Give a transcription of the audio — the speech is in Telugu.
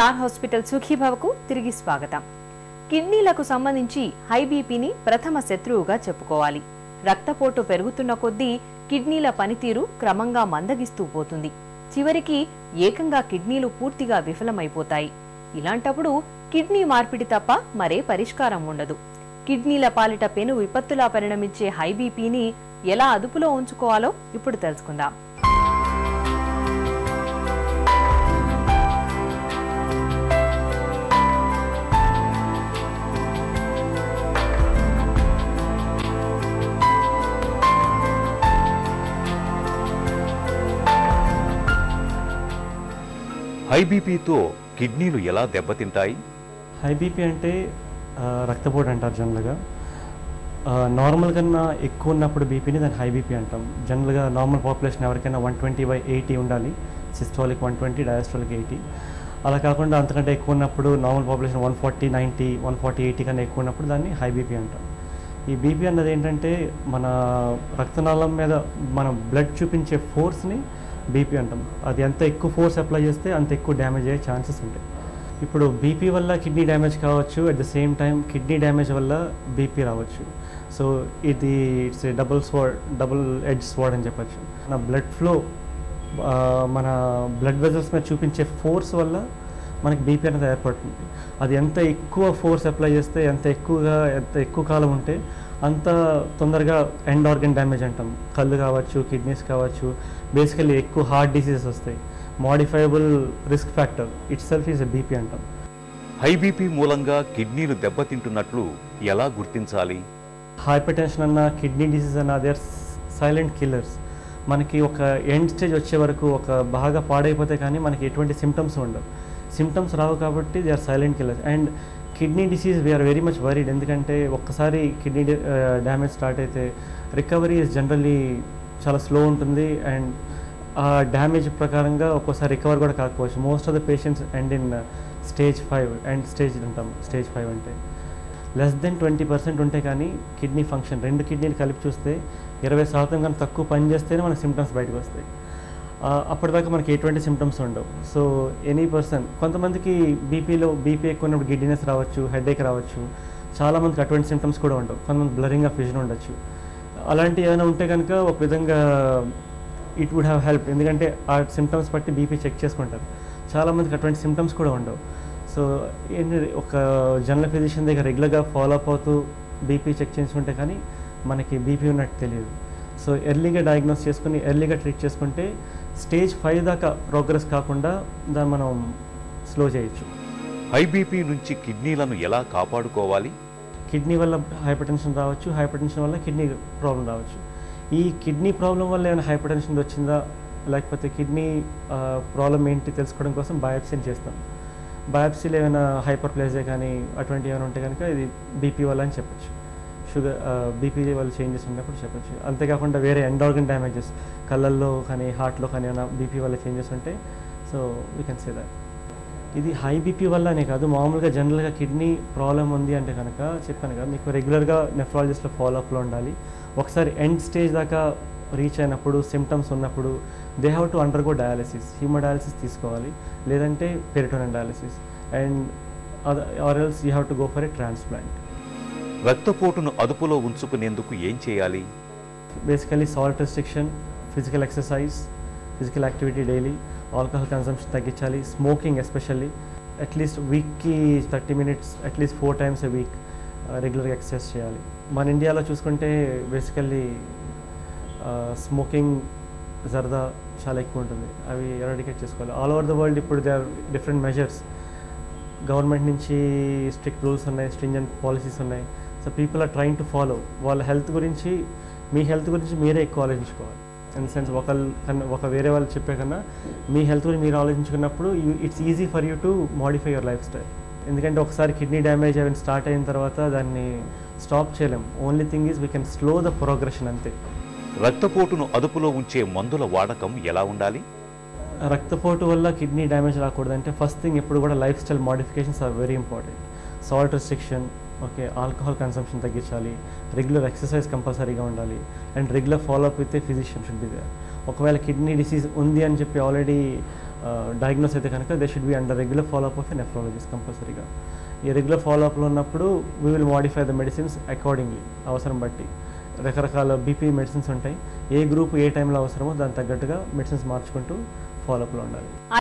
స్టార్ హాస్పిటల్ సుఖీభవకు తిరిగి స్వాగతం కిడ్నీలకు సంబంధించి హై బీపీని ప్రథమ శత్రువుగా చెప్పుకోవాలి రక్తపోటు పెరుగుతున్న కొద్దీ కిడ్నీల పనితీరు క్రమంగా మందగిస్తూ పోతుంది చివరికి ఏకంగా కిడ్నీలు పూర్తిగా విఫలమైపోతాయి ఇలాంటప్పుడు కిడ్నీ మార్పిడి తప్ప మరే పరిష్కారం ఉండదు కిడ్నీల పాలిట పెను విపత్తులా పరిణమించే హై బీపీని ఎలా అదుపులో ఉంచుకోవాలో ఇప్పుడు తెలుసుకుందాం హై బీపీతో కిడ్నీలు ఎలా దెబ్బతింటాయి హై బీపీ అంటే ఆ, రక్తపోటు అంటారు జనరల్గా ఆ, నార్మల్ కన్నా ఎక్కువ ఉన్నప్పుడు బీపీని దాన్ని హై బీపీ అంటాం జనరల్గా నార్మల్ పాపులేషన్ ఎవరికైనా వన్ ట్వంటీ బై ఎయిటీ ఉండాలి systolic one twenty diastolic eighty అలా కాకుండా అంతకంటే ఎక్కువ ఉన్నప్పుడు normal population one forty ninety one forty eighty కన్నా ఎక్కువ ఉన్నప్పుడు దాన్ని హై బీపీ అంటాం ఈ బీపీ అన్నది ఏంటంటే మన రక్తనాళం మీద మన బ్లడ్ చూపించే ఫోర్స్ని బీపీ అంటాం అది ఎంత ఎక్కువ ఫోర్స్ అప్లై చేస్తే అంత ఎక్కువ డ్యామేజ్ అయ్యే ఛాన్సెస్ ఉంటాయి ఇప్పుడు బీపీ వల్ల కిడ్నీ డ్యామేజ్ కావచ్చు at the same time kidney damage వల్ల బీపీ రావచ్చు సో ఇది it's double sword double edge sword అని చెప్పచ్చు మన బ్లడ్ ఫ్లో మన బ్లడ్ వెజల్స్ మీద చూపించే ఫోర్స్ వల్ల మనకి బీపీ అనేది ఏర్పడుతుంది అది ఎంత ఎక్కువ ఫోర్స్ అప్లై చేస్తే ఎంత ఎక్కువగా ఎంత ఎక్కువ కాలం ఉంటే అంత తొందరగా ఎండ్ ఆర్గన్ డ్యామేజ్ అంటాం కళ్ళు కావచ్చు కిడ్నీస్ కావచ్చు బేసికల్లీ ఎక్కువ హార్ట్ డిసీజెస్ వస్తాయి modifiable risk factor it self is a BP అంటాం హై బీపీ మూలంగా కిడ్నీలు దెబ్బతింటున్నట్లు ఎలా గుర్తించాలి హైపర్ టెన్షన్ అన్న కిడ్నీ డిసీజ్ అన్న దే ఆర్ సైలెంట్ కిల్లర్స్ మనకి ఒక ఎండ్ స్టేజ్ వచ్చే వరకు ఒక బాగా పాడైపోతే కానీ మనకి ఎటువంటి సిమ్టమ్స్ ఉండవు సిమ్టమ్స్ రావు కాబట్టి they are silent killers and kidney disease we're very much worried ఎందుకంటే ఒక్కసారి కిడ్నీ డ్యామేజ్ స్టార్ట్ అయితే రికవరీ ఇస్ జనరల్లీ చాలా స్లో ఉంటుంది అండ్ ఆ డ్యామేజ్ ప్రకారంగా ఒక్కోసారి రికవర్ కూడా కాకపోవచ్చు most of the patients and in stage five and stage అంటాం స్టేజ్ ఫైవ్ అంటే లెస్ దెన్ ట్వంటీ పర్సెంట్ ఉంటే కానీ కిడ్నీ ఫంక్షన్ రెండు కిడ్నీలు కలిపి చూస్తే ఇరవై శాతం కన్నా తక్కువ పని చేస్తేనే మనకి సిమ్టమ్స్ బయటకు వస్తాయి ఆ, అప్పటిదాకా మనకి ఎటువంటి సిమ్టమ్స్ ఉండవు సో ఎనీ పర్సన్ కొంతమందికి బీపీలో బీపీ ఎక్కువ ఉన్నప్పుడు గిడ్డినెస్ రావచ్చు హెడేక్ రావచ్చు చాలామందికి అటువంటి సిమ్టమ్స్ కూడా ఉండవు కొంతమంది బ్లరింగ్ ఆఫ్ విజన్ ఉండొచ్చు అలాంటి ఏమైనా ఉంటే కనుక ఒక విధంగా ఇట్ వుడ్ హ్యావ్ హెల్ప్ ఎందుకంటే ఆ సిమ్టమ్స్ బట్టి బీపీ చెక్ చేసుకుంటారు చాలామందికి అటువంటి సిమ్టమ్స్ కూడా ఉండవు సో ఏంటి ఒక జనరల్ ఫిజిషియన్ దగ్గర రెగ్యులర్గా ఫాలో అప్ అవుతూ బీపీ చెక్ చేసుకుంటే కానీ మనకి బీపీ ఉన్నట్టు తెలియదు సో ఎర్లీగా డయాగ్నోస్ చేసుకుని ఎర్లీగా ట్రీట్ చేసుకుంటే స్టేజ్ ఫైవ్ దాకా ప్రోగ్రెస్ కాకుండా దాన్ని మనం స్లో చేయొచ్చు హై బీపీ నుంచి కిడ్నీలను ఎలా కాపాడుకోవాలి కిడ్నీ వల్ల హైపర్ టెన్షన్ రావచ్చు హైపర్ టెన్షన్ వల్ల కిడ్నీ ప్రాబ్లం రావచ్చు ఈ కిడ్నీ ప్రాబ్లం వల్ల ఏమైనా హైపర్ టెన్షన్ వచ్చిందా లేకపోతే కిడ్నీ ప్రాబ్లం ఏంటి తెలుసుకోవడం కోసం బయాప్సీని చేస్తాం బయాప్సీలో ఏమైనా హైపర్ ప్లేజే కానీ అటువంటి ఏమైనా ఉంటే కనుక ఇది బీపీ వల్ల అని చెప్పొచ్చు షుగర్ బీపీ వల్ల చేంజెస్ ఉన్నప్పుడు చెప్పొచ్చు అంతేకాకుండా వేరే ఎండ్ ఆర్గన్ డ్యామేజెస్ కళ్ళల్లో కానీ హార్ట్లో కానీ ఏమైనా బీపీ వల్ల చేంజెస్ ఉంటే so we can say that ఇది హై బీపీ వల్లనే కాదు మామూలుగా జనరల్గా కిడ్నీ ప్రాబ్లం ఉంది అంటే కనుక చెప్పాను కదా మీకు రెగ్యులర్గా నెఫ్రాలజిస్ట్లో ఫాలోఅప్లో ఉండాలి ఒకసారి ఎండ్ స్టేజ్ దాకా రీచ్ అయినప్పుడు సిమ్టమ్స్ ఉన్నప్పుడు they have to undergo dialysis hemodialysis తీసుకోవాలి లేదంటే peritoneal dialysis and or else you have to go for a transplant రక్తపోటును అదుపులో ఉంచుకునేందుకు ఏం చేయాలి basically salt restriction physical exercise physical activity daily alcohol consumption తగ్గించాలి స్మోకింగ్ ఎస్పెషల్లీ అట్లీస్ట్ వీక్కి thirty minutes at least four times a week రెగ్యులర్గా ఎక్సర్సైజ్ చేయాలి మన ఇండియాలో చూసుకుంటే బేసికల్లీ స్మోకింగ్ జర్దా చాలా ఎక్కువ ఉంటుంది అవి ఎరాడికేట్ చేసుకోవాలి ఆల్ ఓవర్ ద వరల్డ్ ఇప్పుడు they are different measures government నుంచి స్ట్రిక్ట్ రూల్స్ ఉన్నాయి స్ట్రింజెంట్ పాలసీస్ ఉన్నాయి so people are trying to follow వాళ్ళ హెల్త్ గురించి మీ హెల్త్ గురించి మీరే ఎక్కువ ఆలోచించుకోవాలి ఇన్ సెన్స్ ఒకళ్ళు కన్నా ఒక వేరే వాళ్ళు చెప్పే కన్నా మీ హెల్త్ గురించి మీరు ఆలోచించుకున్నప్పుడు you it's easy for you to modify your lifestyle ఎందుకంటే ఒకసారి కిడ్నీ డ్యామేజ్ అయిన స్టార్ట్ అయిన తర్వాత దాన్ని స్టాప్ చేయలేం only thing is we can slow the progression అంతే రక్తపోటును అదుపులో ఉంచే మందుల వాడకం ఎలా ఉండాలి రక్తపోటు వల్ల కిడ్నీ డ్యామేజ్ రాకూడదంటే ఫస్ట్ థింగ్ ఎప్పుడు కూడా lifestyle modifications are very important salt restriction okay alcohol consumption తగ్గించాలి రెగ్యులర్ ఎక్సర్సైజ్ కంపల్సరీగా ఉండాలి and regular follow up with a physician should be there ఒకవేళ కిడ్నీ డిసీజ్ ఉంది అని చెప్పి ఆల్రెడీ డయాగ్నోస్ అయితే కనుక they should be under regular follow up of a nephrologist కంపల్సరీగా ఈ రెగ్యులర్ ఫాలోఅప్లో ఉన్నప్పుడు we will modify the medicines accordingly అవసరం బట్టి రకరకాల బీపీ మెడిసిన్స్ ఉంటాయి ఏ గ్రూప్ ఏ టైంలో అవసరమో దానికి తగ్గట్టుగా మెడిసిన్స్ మార్చుకుంటూ ఫాలోఅప్లో ఉండాలి